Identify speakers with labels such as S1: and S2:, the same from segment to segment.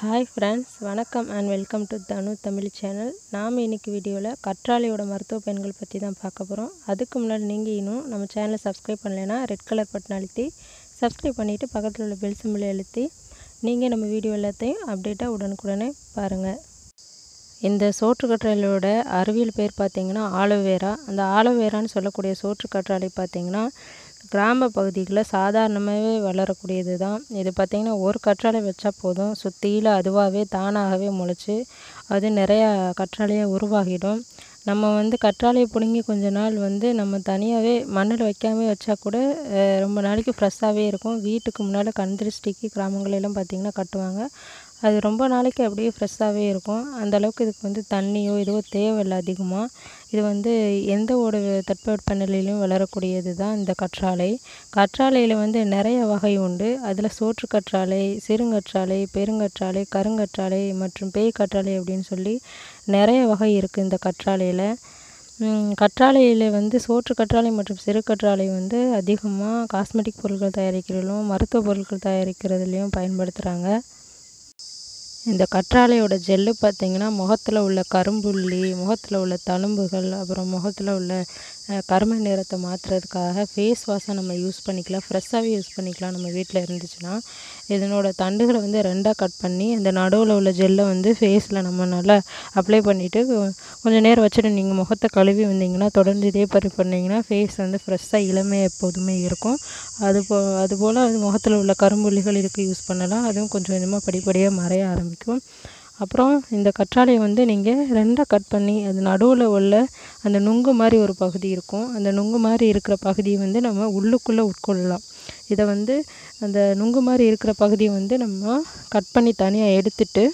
S1: hi friends வணக்கம் and welcome to Tanu Tamil channel நாம் இன்னைக்கு வீடியோவில் கற்றாழையோட மருத்துவ பயன்கள் பற்றி தான் பார்க்க போகிறோம் அதுக்கு முன்னாடி நீங்கள் இன்னும் நம்ம சேனலை சப்ஸ்கிரைப் பண்ணலைன்னா ரெட் கலர் பட்டன் அழுத்தி சப்ஸ்கிரைப் பண்ணிவிட்டு பக்கத்தில் உள்ள பெல் சிம்பிளை அழுத்தி நீங்கள் நம்ம வீடியோ எல்லாத்தையும் அப்டேட்டாக உடனுக்குடனே பாருங்கள் இந்த சோற்று கற்றாழையோட அறிவியல் பேர் பார்த்தீங்கன்னா ஆலோவேரா அந்த ஆலோவேரான்னு சொல்லக்கூடிய சோற்று கற்றாழை பார்த்தீங்கன்னா கிராம பகுதிகளில் சாதாரணமாகவே வளரக்கூடியது தான் இது பார்த்திங்கன்னா ஒரு கற்றாழை வச்சா போதும் சுற்றியில் அதுவாகவே தானாகவே முளைச்சி அது நிறையா கற்றாழையாக உருவாகிடும் நம்ம வந்து கற்றாழையை பிடுங்கி கொஞ்ச நாள் வந்து நம்ம தனியாகவே மண்ணில் வைக்காம வச்சா கூட ரொம்ப நாளைக்கு ஃப்ரெஷ்ஷாகவே இருக்கும் வீட்டுக்கு முன்னால் கண் திருஷ்டிக்கு கிராமங்களெல்லாம் பார்த்திங்கன்னா கட்டுவாங்க அது ரொம்ப நாளைக்கு அப்படியே ஃப்ரெஷ்ஷாகவே இருக்கும் அந்த அளவுக்கு இதுக்கு வந்து தண்ணியோ எதுவோ தேவையில்லை அதிகமாக இது வந்து எந்த ஒரு தட்பவெப்பநிலையிலும் வளரக்கூடியது தான் இந்த கற்றாழை கற்றாழையில் வந்து நிறைய வகை உண்டு அதில் சோற்று கற்றாழை சிறுங்கற்றாழை பெருங்கற்றாழை கருங்கற்றாழை மற்றும் பேய் கற்றாழை அப்படின்னு சொல்லி நிறைய வகை இருக்குது இந்த கற்றாழையில் கற்றாழையில் வந்து சோற்று கற்றாழை மற்றும் சிறு கற்றாழை வந்து அதிகமாக காஸ்மெட்டிக் பொருட்கள் தயாரிக்கிறதிலும் மருத்துவ பொருட்கள் தயாரிக்கிறதுலையும் பயன்படுத்துகிறாங்க இந்த கற்றாழையோட ஜெல்லு பார்த்திங்கன்னா முகத்தில் உள்ள கரும்புள்ளி முகத்தில் உள்ள தழும்புகள் அப்புறம் முகத்தில் உள்ள கருமை நிறத்தை மாற்றுறதுக்காக ஃபேஸ் வாஷாக நம்ம யூஸ் பண்ணிக்கலாம் ஃப்ரெஷ்ஷாகவே யூஸ் பண்ணிக்கலாம் நம்ம வீட்டில் இருந்துச்சுன்னா இதனோட தண்டுகளை வந்து ரெண்டாக கட் பண்ணி அந்த நடுவில் உள்ள ஜெல்லை வந்து ஃபேஸில் நம்ம நல்லா அப்ளை பண்ணிவிட்டு கொஞ்சம் நேரம் வச்சுட்டு நீங்கள் முகத்தை கழுவி வந்தீங்கன்னா தொடர்ந்து இதே மாதிரி பண்ணிங்கன்னா ஃபேஸ் வந்து ஃப்ரெஷ்ஷாக இளமையாக எப்போதுமே இருக்கும் அது போ அதுபோல் அது முகத்தில் உள்ள கரும்புள்ளிகள் இதுக்கு யூஸ் பண்ணலாம் அதுவும் கொஞ்சம் கொஞ்சமாக படிப்படியாக மறைய ஆரம்பிக்கும் அப்புறம் இந்த கற்றாழையை வந்து நீங்கள் ரெண்டாக கட் பண்ணி அது நடுவில் உள்ள அந்த நுங்கு மாதிரி ஒரு பகுதி இருக்கும் அந்த நுங்கு மாதிரி இருக்கிற பகுதியை வந்து நம்ம உள்ளுக்குள்ளே உட்கொள்ளலாம் இதை வந்து அந்த நுங்கு மாதிரி இருக்கிற பகுதியை வந்து நம்ம கட் பண்ணி தனியாக எடுத்துட்டு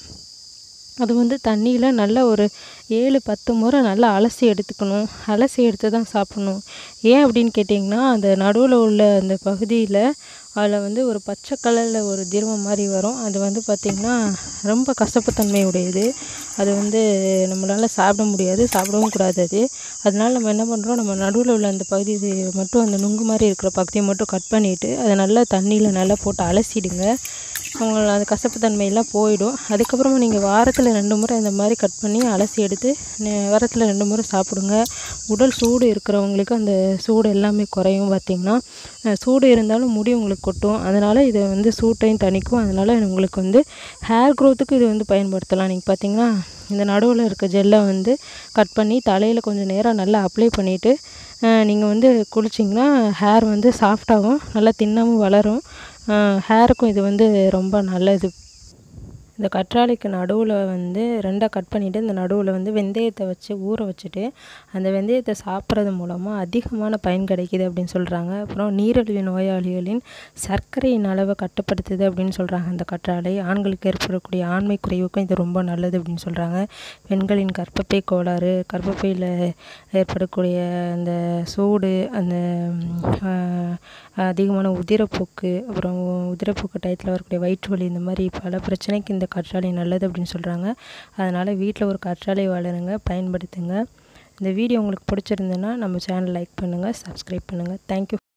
S1: அது வந்து தண்ணியில் நல்லா ஒரு ஏழு பத்து முறை நல்லா அலசி எடுத்துக்கணும் அலசி எடுத்து தான் சாப்பிட்ணும் ஏன் அப்படின்னு கேட்டிங்கன்னா அந்த நடுவில் உள்ள அந்த பகுதியில் அதில் வந்து ஒரு பச்சை கலரில் ஒரு திரவம் மாதிரி வரும் அது வந்து பார்த்திங்கன்னா ரொம்ப கசப்புத்தன்மை உடையது அது வந்து நம்மளால் சாப்பிட முடியாது சாப்பிடவும் கூடாது அது அதனால் நம்ம என்ன பண்ணுறோம் நம்ம நடுவில் உள்ள அந்த பகுதி மட்டும் அந்த நுங்கு மாதிரி இருக்கிற பகுதியை மட்டும் கட் பண்ணிவிட்டு அதை நல்லா தண்ணியில் நல்லா போட்டு அலசிடுங்க அவங்க அந்த கசப்புத்தன்மையெல்லாம் போயிடும் அதுக்கப்புறமா நீங்கள் வாரத்தில் ரெண்டு முறை இந்த மாதிரி கட் பண்ணி அலசி எடுத்து வாரத்தில் ரெண்டு முறை சாப்பிடுங்க உடல் சூடு இருக்கிறவங்களுக்கு அந்த சூடு எல்லாமே குறையும் பார்த்திங்கன்னா சூடு இருந்தாலும் முடி உங்களுக்கு கொட்டும் அதனால் இதை வந்து சூட்டையும் தணிக்கும் அதனால் உங்களுக்கு வந்து ஹேர் க்ரோத்துக்கு இது வந்து பயன்படுத்தலாம் நீங்கள் பார்த்திங்கன்னா இந்த நடுவில் இருக்க ஜெல்லை வந்து கட் பண்ணி தலையில் கொஞ்சம் நேரம் நல்லா அப்ளை பண்ணிவிட்டு நீங்கள் வந்து குளிச்சிங்கன்னா ஹேர் வந்து சாஃப்டாகவும் நல்லா தின்னாமல் வளரும் ஹேருக்கும் இது வந்து ரொம்ப நல்லது இந்த கற்றாழைக்கு நடுவில் வந்து ரெண்டாக கட் பண்ணிவிட்டு இந்த நடுவில் வந்து வெந்தயத்தை வச்சு ஊற வச்சுட்டு அந்த வெந்தயத்தை சாப்பிட்றது மூலமாக அதிகமான பயன் கிடைக்கிது அப்படின்னு சொல்கிறாங்க அப்புறம் நீரிழிவு நோயாளிகளின் சர்க்கரையின் அளவை கட்டுப்படுத்துது அப்படின்னு சொல்கிறாங்க அந்த கற்றாழை ஆண்களுக்கு ஏற்படக்கூடிய ஆண்மை குறைவுக்கும் இது ரொம்ப நல்லது அப்படின்னு சொல்கிறாங்க பெண்களின் கர்ப்பப்பை கோளாறு கர்ப்பப்பையில் ஏற்படக்கூடிய அந்த சூடு அந்த அதிகமான உதிரப்போக்கு அப்புறம் உதிரப்போக்கு டயத்தில் வரக்கூடிய வயிற்று வலி இந்த மாதிரி பல பிரச்சனைக்கு இந்த கற்றாழை நல்லது அப்படின்னு சொல்கிறாங்க அதனால் வீட்டில் ஒரு கற்றாழை வளருங்க பயன்படுத்துங்க இந்த வீடியோ உங்களுக்கு பிடிச்சிருந்துன்னா நம்ம சேனல் லைக் பண்ணுங்கள் சப்ஸ்கிரைப் பண்ணுங்கள் தேங்க்யூ